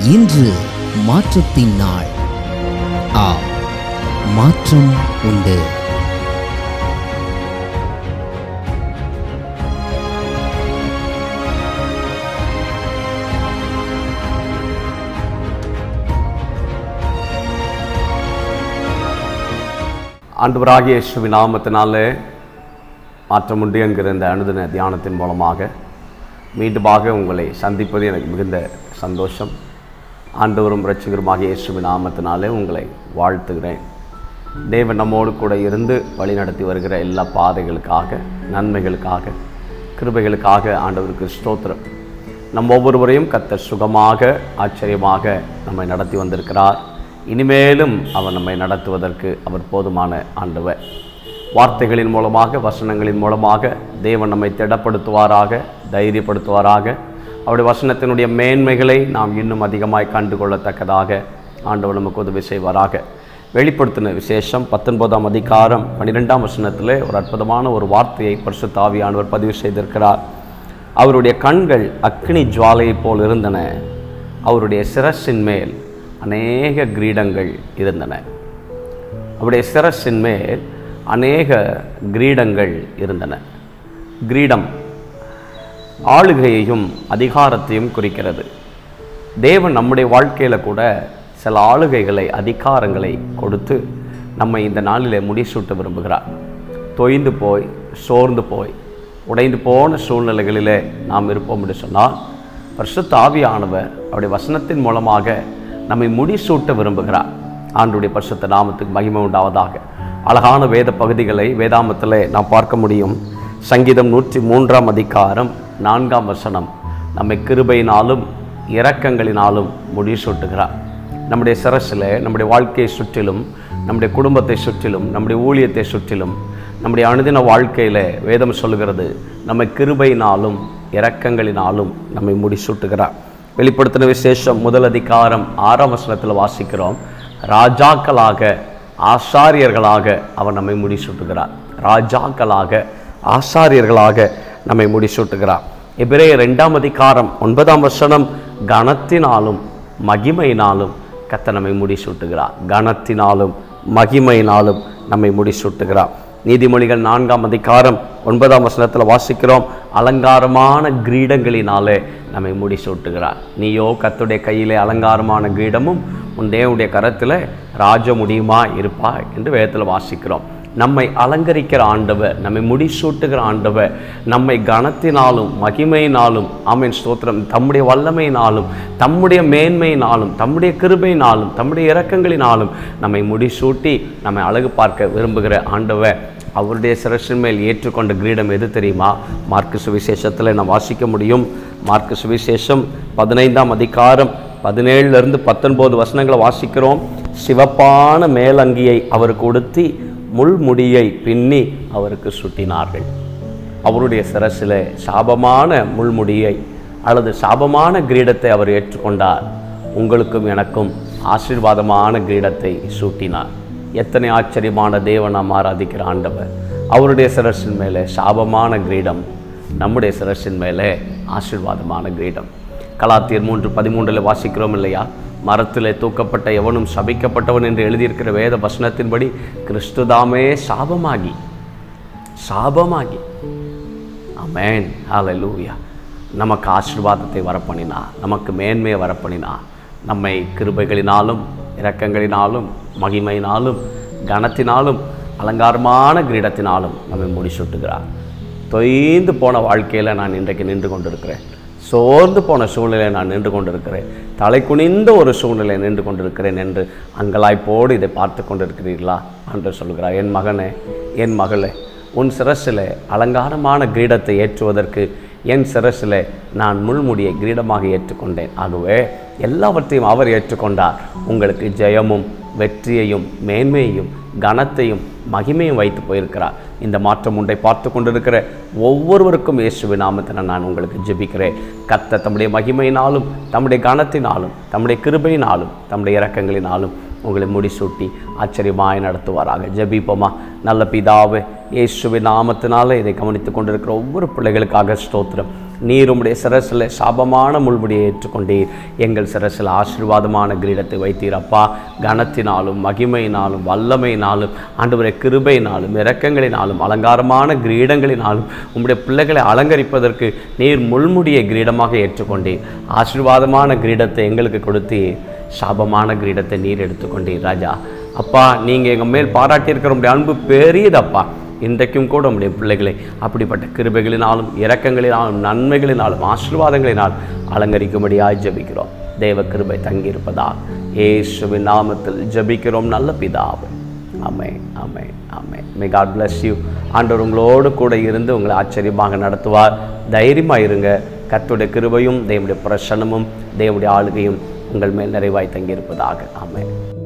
இன்று மாற்றத்தின் நாள் ஆ மாற்றம் உண்டு ஆண்டவராகிய இயேசுவின் நாமத்தினாலே மாற்றம் உண்டு என்கிற இந்த அனுதின தியானத்தின் மூலமாக மீண்டுமாக உங்களை சந்திப்பது எனக்கு மிகுந்த சந்தோஷம் ஆண்டவரும் இரட்சகருமாகிய இயேசுவின் நாமத்தினாலே உங்களை வாழ்த்துகிறேன் தேவன் நம்மோடு கூட இருந்து வழிநடத்தி வருகிற எல்லா பாதைகளுக்காக நன்மைகளுக்காக கிருபைகளுக்காக ஆண்டவருக்கு ஸ்தோத்திரம் நம் ஒவ்வொருவரையும் கர்த்தர் சுகமாக ஆச்சரியமாக நம்மை நடத்தி வந்திருக்கிறார் இனிமேலும் அவர் நம்மை நடத்துவதற்கு அவர் போதுமான ஆண்டவர் வார்த்தைகளின் மூலமாக வசனங்களின் மூலமாக தேவன் நம்மை திடப்படுத்துவாராக தைரியப்படுத்துவாராக அவருடைய வசனத்தினுடைய மேன்மைகளை நாம் இன்னும் அதிகமாய் கண்டுகொள்ளத்தக்கதாக ஆண்டவர் நமக்கு உதவி செய்வாராக வெளிப்படுத்தின விசேஷம் பத்தொன்பதாம் அதிகாரம் பன்னிரெண்டாம் வசனத்திலே ஒரு அற்புதமான ஒரு வார்த்தையை பரிசுத்த ஆவியானவர் பதிவு செய்திருக்கிறார் அவருடைய கண்கள் அக்னி ஜுவாலையைப் போல் இருந்தன அவருடைய சிரசின் மேல் அநேக கிரீடங்கள் இருந்தன அவருடைய சிரசின் மேல் அநேக கிரீடங்கள் இருந்தன கிரீடம் ஆளுகையையும் அதிகாரத்தையும் குறிக்கிறது தேவன் நம்முடைய வாழ்க்கையில் கூட சில ஆளுகைகளை அதிகாரங்களை கொடுத்து நம்மை இந்த நாளிலே முடிசூட்ட விரும்புகிறார் தொய்ந்து போய் சோர்ந்து போய் உடைந்து போன சூழ்நிலைகளிலே நாம் இருப்போம் என்று சொன்னால் பரிசுத்த ஆவியானவர் அவருடைய வசனத்தின் மூலமாக நம்மை முடிசூட்ட விரும்புகிறார் ஆண்டுடைய பரிசுத்த நாமத்துக்கு மகிமை உண்டாவதாக அழகான வேத பகுதிகளை வேதாமத்தில் நாம் பார்க்க முடியும் சங்கீதம் நூற்றி மூன்றாம் அதிகாரம் நான்காம் வசனம் நம்மை கிருபையினாலும் இரக்கங்களினாலும் முடிசூட்டுகிறார் நம்முடைய சிரசில் நம்முடைய வாழ்க்கையை சுற்றிலும் நம்முடைய குடும்பத்தை சுற்றிலும் நம்முடைய ஊழியத்தை சுற்றிலும் நம்முடைய அனுதின வாழ்க்கையில் வேதம் சொல்கிறது நம்மை கிருபையினாலும் இரக்கங்களினாலும் நம்மை முடிசூட்டுகிறார் வெளிப்படுத்தின விசேஷம் முதல் அதிகாரம் ஆறாம் வசனத்தில் வாசிக்கிறோம் ராஜாக்களாக ஆசாரியர்களாக அவர் நம்மை முடிசூட்டுகிறார் ராஜாக்களாக ஆசாரியர்களாக நம்மை முடிசூட்டுகிறார் எபிரேய ரெண்டாம் அதிகாரம் ஒன்பதாம் வசனம் கனத்தினாலும் மகிமையினாலும் கத்த நம்மை முடிசூட்டுகிறார் கனத்தினாலும் மகிமையினாலும் நம்மை முடிசூட்டுகிறார் நீதிமொழிகள் நான்காம் அதிகாரம் ஒன்பதாம் வசனத்தில் வாசிக்கிறோம் அலங்காரமான கிரீடங்களினாலே நம்மை முடிசூட்டுகிறார் நீயோ கத்துடைய கையிலே அலங்காரமான கிரீடமும் உன் தேவனுடைய கரத்தில் ராஜ முடியுமா இருப்பாய் என்று வேதத்தில் வாசிக்கிறோம் நம்மை அலங்கரிக்கிற ஆண்டவர் நம்மை முடிசூட்டுகிற ஆண்டவர் நம்மை கனத்தினாலும் மகிமையினாலும் ஆமீன் ஸ்தோத்திரம் தம்முடைய வல்லமையினாலும் தம்முடைய மேன்மையினாலும் தம்முடைய கிருபையினாலும் தம்முடைய இரக்கங்களினாலும் நம்மை முடிசூட்டி நம்மை அழகு பார்க்க விரும்புகிற ஆண்டவர் அவருடைய சிரசின் மேல் ஏற்றுக்கொண்ட கிரீடம் எது தெரியுமா மார்க்கு சுவிசேஷத்தில் நாம் வாசிக்க முடியும் மார்க்கு சுவிசேஷம் பதினைந்தாம் அதிகாரம் பதினேழுலேருந்து பத்தொன்பது வசனங்களை வாசிக்கிறோம் சிவப்பான மேலங்கியை அவருக்கு உடுத்தி முள்முடியை பின்னி அவருக்கு சுட்டினார்கள் அவருடைய சிரசில் சாபமான முள்முடியை அல்லது சாபமான கிரீடத்தை அவர் ஏற்றுக்கொண்டார் உங்களுக்கும் எனக்கும் ஆசீர்வாதமான கிரீடத்தை சூட்டினார் எத்தனை ஆச்சரியமான தேவன் நாம் ஆராதிக்கிற ஆண்டவர் அவருடைய சிரசின் மேலே சாபமான கிரீடம் நம்முடைய சிரசின் மேலே ஆசீர்வாதமான கிரீடம் கலாத்தியர் மூன்று பதிமூன்றில் வாசிக்கிறோம் இல்லையா மரத்திலே தூக்கப்பட்ட எவனும் சபிக்கப்பட்டவன் என்று எழுதியிருக்கிற வேத வசனத்தின்படி கிறிஸ்துதாமே சாபமாகி சாபமாகி அமேன் ஹalleluya நமக்கு ஆசீர்வாதத்தை வரப்பண்ணினா நமக்கு மேன்மையை வரப்பண்ணினா நம்மை கிருபைகளினாலும் இரக்கங்களினாலும் மகிமையினாலும் கனத்தினாலும் அலங்காரமான கிரீடத்தினாலும் நம்மை முடிசூட்டுகிறார் தொய்ந்து போன வாழ்க்கையில் நான் இன்றைக்கு நின்று கொண்டிருக்கிறேன் சோர்ந்து போன சூழ்நிலை நான் நின்று கொண்டிருக்கிறேன் தலை குனிந்த ஒரு சூழ்நிலை நின்று கொண்டிருக்கிறேன் என்று அங்கலாய்ப்போடு இதை பார்த்து கொண்டிருக்கிறீர்களா என்று சொல்கிறார் என் மகனே என் மகளே உன் சிரசில் அலங்காரமான கிரீடத்தை ஏற்றுவதற்கு என் சிரசில் நான் முள்முடியை கிரீடமாக ஏற்றுக்கொண்டேன் ஆகவே எல்லாவற்றையும் அவர் ஏற்றுக்கொண்டார் உங்களுக்கு ஜெயமும் வெற்றியையும் மேன்மையையும் கனத்தையும் மகிமையும் வைத்து போயிருக்கிறார் இந்த மாற்றம் உண்டை பார்த்து கொண்டிருக்கிற ஒவ்வொருவருக்கும் இயேசுவின் நாமத்தில் நான் உங்களுக்கு ஜெபிக்கிறேன் கத்த தம்முடைய மகிமையினாலும் தம்முடைய கனத்தினாலும் தம்முடைய கிருபையினாலும் தம்முடைய இரக்கங்களினாலும் உங்களை முடிசூட்டி ஆச்சரியமாய் நடத்துவாராக ஜெபிப்போமா நல்ல பிதாவே இயேசுவின் நாமத்தினால இதை கவனித்துக் கொண்டிருக்கிற ஒவ்வொரு பிள்ளைகளுக்காக ஸ்தோத்திரம் நீர் உம்முடைய சிரசில் சாபமான முள்முடியை ஏற்றுக்கொண்டீர் எங்கள் சிரசில் ஆசீர்வாதமான கிரீடத்தை வைத்தீர் அப்பா கனத்தினாலும் மகிமையினாலும் வல்லமையினாலும் ஆண்டவரை கிருபையினாலும் இரக்கங்களினாலும் அலங்காரமான கிரீடங்களினாலும் உம்முடைய பிள்ளைகளை அலங்கரிப்பதற்கு நீர் முள்முடியை கிரீடமாக ஏற்றுக்கொண்டீர் ஆசீர்வாதமான கிரீடத்தை எங்களுக்கு கொடுத்தீர் சாபமான கிரீடத்தை நீர் எடுத்துக்கொண்டீர் ராஜா அப்பா நீங்கள் எங்கள் மேல் பாராட்டியிருக்கிற உங்களுடைய அன்பு பெரியதப்பா இன்றைக்கும் கூட உம்முடைய பிள்ளைகளை அப்படிப்பட்ட கிருபைகளினாலும் இரக்கங்களினாலும் நன்மைகளினாலும் ஆசீர்வாதங்களினால் அலங்கரிக்கும்படியாய் ஜெபிக்கிறோம் தேவ கிருபை தங்கியிருப்பதா இயேசுவின் நாமத்தில் ஜெபிக்கிறோம் நல்ல பிதாவே ஆமே ஆமே ஆமே மே காட் bless யூ ஆண்டவர் உங்களோடு கூட இருந்து உங்களை ஆச்சரியமாக நடத்துவார் தைரியமாக இருங்க கர்த்தருடைய கிருபையும் தேவனுடைய பிரசன்னமும் தேவனுடைய ஆளுகையும் உங்கள் மேல் நிறைவாய் தங்கியிருப்பதாக ஆமென்